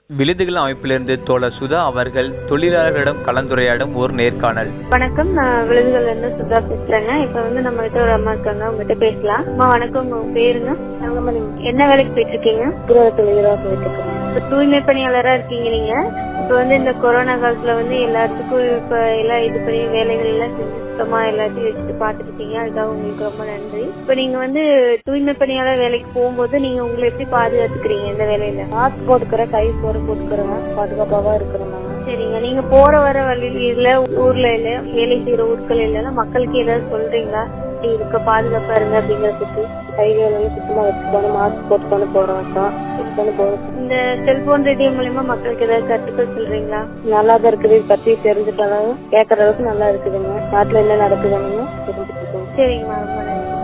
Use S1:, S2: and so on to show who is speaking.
S1: விழுதுகள் அமைப்பிலிருந்து தோழர் சுதா அவர்கள் தொழிலாளர்களிடம் கலந்துரையாடும் ஒரு நேர்காணல்
S2: வணக்கம் நான் விழுதுகள்ல இருந்து சுதா பேசுறேங்க இப்ப வந்து நம்ம கிட்ட ஒரு அம்மா இருக்காங்க உங்ககிட்ட பேசலாம் அம்மா வணக்கம் உங்க பேருங்க தங்கமணி என்ன வேலைக்கு போயிட்டு இருக்கீங்க
S3: கிரக தொழிலாக போயிட்டு இருக்கேன்
S2: இப்ப தூய்மை பணியாளரா இருக்கீங்க நீங்க இப்ப வந்து இந்த கொரோனா காலத்துல வந்து எல்லாத்துக்கும் இப்ப எல்லாம் இது பண்ணி வேலைகள் எல்லாம் செஞ்சு சுத்தமா எல்லாத்தையும் வச்சுட்டு பாத்துட்டு இருக்கீங்க அதுக்காக உங்களுக்கு ரொம்ப நன்றி இப்ப நீங்க வந்து தூய்மை பணியாளர் வேலைக்கு போகும்போது நீங்க உங்களை எப்படி பாதுகாத்துக்கிறீங்க இந்த வேலையில
S3: மாஸ்க் போட்டுக்கிறேன் கை போட போட்டுக்கிறேங்க பாதுகாப்பாக இருக்கிறோம் நாங்க
S2: சரிங்க நீங்க போற வர வழியில ஊர்ல இல்ல வேலை செய்யற ஊர்கள் இல்ல மக்களுக்கு ஏதாவது சொல்றீங்களா இப்படி இருக்க பாதுகாப்பா இருங்க அப்படிங்கறதுக்கு
S3: கைகளெல்லாம் சுத்தமா வச்சுக்கணும் மாஸ்க் போட்டுக்கணும் போடுறோம் சுத்தணும் போடுறோம்
S2: இந்த செல்போன் ரேடியோ மூலியமா மக்களுக்கு ஏதாவது கருத்துக்கள் சொல்றீங்களா
S3: நல்லா தான் இருக்குது இதை பத்தி தெரிஞ்சுக்கலாம் கேட்கற அளவுக்கு நல்லா இருக்குதுங்க நாட்டுல என்ன நடக்குதுன்னு தெரிஞ்சுட்டு இருக்கோம்
S2: சரிங்கம்மா ரொம்ப நன்றி